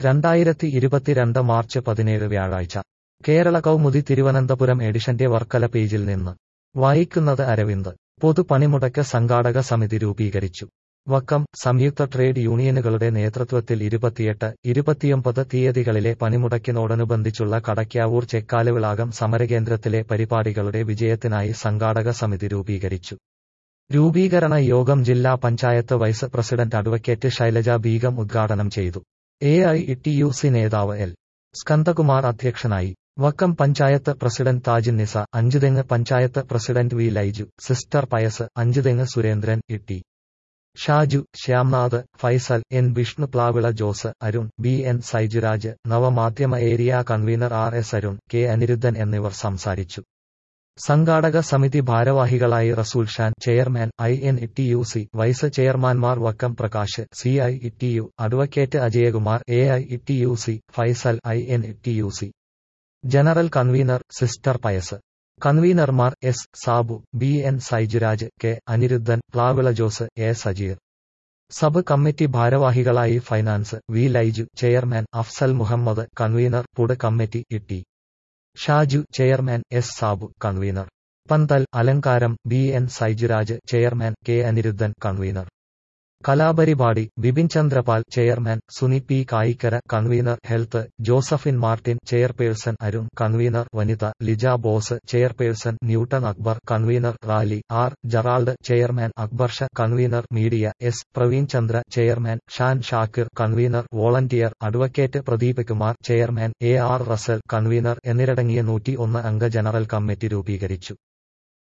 രണ്ടായിരത്തി ഇരുപത്തിരണ്ട് മാർച്ച് പതിനേഴ് വ്യാഴാഴ്ച കേരള കൗമുദി തിരുവനന്തപുരം എഡിഷന്റെ വർക്കല പേജിൽ നിന്ന് വായിക്കുന്നത് അരവിന്ദ് പൊതുപണിമുടക്ക് സംഘാടക സമിതി രൂപീകരിച്ചു വക്കം സംയുക്ത ട്രേഡ് യൂണിയനുകളുടെ നേതൃത്വത്തിൽ ഇരുപത്തിയെട്ട് ഇരുപത്തിയൊമ്പത് തീയതികളിലെ പണിമുടക്കിനോടനുബന്ധിച്ചുള്ള കടയ്ക്കാവൂർ ചെക്കാലുവിളാകം സമരകേന്ദ്രത്തിലെ പരിപാടികളുടെ വിജയത്തിനായി സംഘാടക സമിതി രൂപീകരിച്ചു രൂപീകരണ യോഗം ജില്ലാ panchayat vice president advocate Shailaja Beegum ഉദ്ഘാടനം ചെയ്തു A I T U C നേതാവ് എൽ സ്കന്ദകുമാർ അധ്യക്ഷനായി Vakkom panchayat president Thajin Nisa Anchuthengu panchayat president V Laiju sister Pius Anchuthengu Surendran Itty Shaju Shyamnath Faisal N Vishnu Plavila Jose Arun B N Saijuraj നവമാധ്യമ area convener R S Arun K Anirudhan എന്നിവർ സംസാരിച്ചു സംഘാടക സമിതി ഭാരവാഹികളായി Rasool Shan chairman I N T U C vice ചെയർമാൻമാർ Vakkom Prakash C I T U advocate Ajayakumar A I T U C Faisal I N T U C general convener sister Pius കൺവീനർമാർ S Sabu B N Saijuraj K Aniruddhan Plavila Jose A Sajeer sub committee ഭാരവാഹികളായി finance V Laiju chairman Afsal Muhammad convener food committee Itty Shaju chairman S Sabu convener പന്തൽ അലങ്കാരം B N Saijuraj chairman K Aniruddhan convener കലാപരിപാടി Bipin Chandrapal chairman Suni P Kayikkara convener health Josephine Martin chairperson Arun convener വനിത Lija Bose chairperson Newton Akbar convener rally R Gerald chairman Akbarsha convener media S Praveen Chandra chairman Shan Shakir convener volunteer advocate Pradeep Kumar chairman A R Russell convener എന്നിവരടങ്ങിയ നൂറ്റി ഒന്ന് അംഗ general committee രൂപീകരിച്ചു